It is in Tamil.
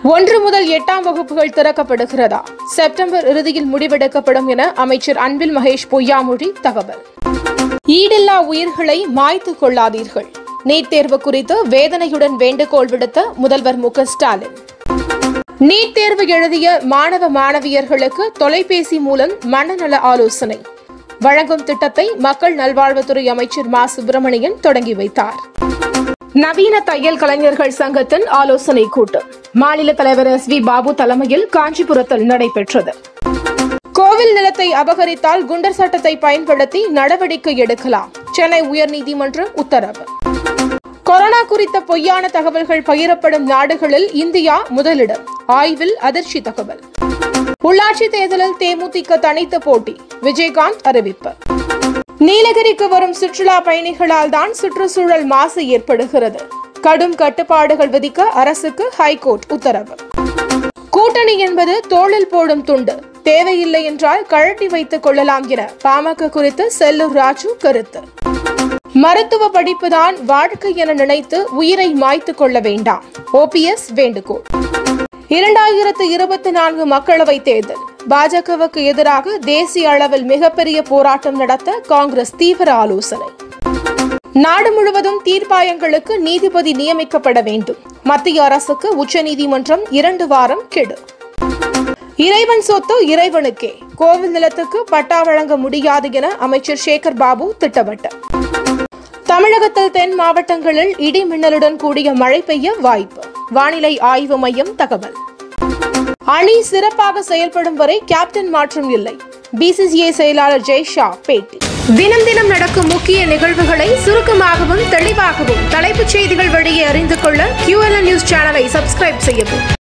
ஒன்று முதல் எட்டாம் வகுப்புகள் திறக்கப்படுகிறதா செப்டம்பர் இறுதியில் முடிவெடுக்கப்படும் என அமைச்சர் அன்பில் மகேஷ் பொய்யாமொழி தகவல் ஈடில்லா உயிர்களை மாய்த்து கொள்ளாதீர்கள் நீட் தேர்வு குறித்து வேதனையுடன் வேண்டுகோள் விடுத்த முதல்வர் மு க ஸ்டாலின் நீட் தேர்வு எழுதிய மாணவ மாணவியர்களுக்கு தொலைபேசி மூலம் மனநல ஆலோசனை வழங்கும் திட்டத்தை மக்கள் நல்வாழ்வுத்துறை அமைச்சர் மா சுப்பிரமணியன் தொடங்கி வைத்தார் நவீன தையல் கலைஞர்கள் சங்கத்தின் ஆலோசனை கூட்டம் மாநில தலைவர் எஸ் வி பாபு தலைமையில் காஞ்சிபுரத்தில் நடைபெற்றது கோவில் நிலத்தை அபகரித்தால் குண்டர் சட்டத்தை பயன்படுத்தி நடவடிக்கை எடுக்கலாம் சென்னை உயர்நீதிமன்றம் உத்தரவு கொரோனா குறித்த பொய்யான தகவல்கள் பகிரப்படும் நாடுகளில் இந்தியா முதலிடம் ஆய்வில் அதிர்ச்சி தகவல் உள்ளாட்சி தேர்தலில் தேமுதிக தனித்த போட்டி விஜயகாந்த் அறிவிப்பு நீலகிரிக்கு வரும் சுற்றுலா பயணிகளால் தான் சுற்றுச்சூழல் மாசு ஏற்படுகிறது கடும் கட்டுப்பாடுகள் விதிக்க அரசுக்கு ஹைகோர்ட் உத்தரவு கூட்டணி என்பது தோளில் போடும் துண்டு தேவையில்லை என்றால் கழட்டி வைத்துக் கொள்ளலாம் என பாமக குறித்து செல்லூர் ராஜு கருத்து மருத்துவ படிப்புதான் வாழ்க்கை என நினைத்து உயிரை மாய்த்து கொள்ள வேண்டாம் ஓபிஎஸ் வேண்டுகோள் இரண்டாயிரத்து இருபத்தி நான்கு மக்களவை தேர்தல் பாஜகவுக்கு எதிராக தேசிய அளவில் மிகப்பெரிய போராட்டம் நடத்த காங்கிரஸ் தீவிர ஆலோசனை நாடு முழுவதும் தீர்ப்பாயங்களுக்கு நீதிபதி நியமிக்கப்பட வேண்டும் மத்திய அரசுக்கு உச்சநீதிமன்றம் இரண்டு வாரம் கெடு இறைவன் சொத்து இறைவனுக்கே கோவில் நிலத்துக்கு பட்டா வழங்க முடியாது என அமைச்சர் சேகர் பாபு திட்டவட்டம் தமிழகத்தில் தென் மாவட்டங்களில் இடி மின்னலுடன் கூடிய மழை பெய்ய வாய்ப்பு வானிலை ஆய்வு மையம் தகவல் அணி சிறப்பாக செயல்படும் வரை கேப்டன் மாற்றம் இல்லை பிசிசிஐ செயலாளர் ஜெய் ஷா பேட்டி தினம் தினம் நடக்கும் முக்கிய நிகழ்வுகளை சுருக்கமாகவும் தெளிவாகவும் தலைப்புச் செய்திகள் வழியே அறிந்து கொள்ள QLN நியூஸ் சேனலை சப்ஸ்கிரைப் செய்யவும்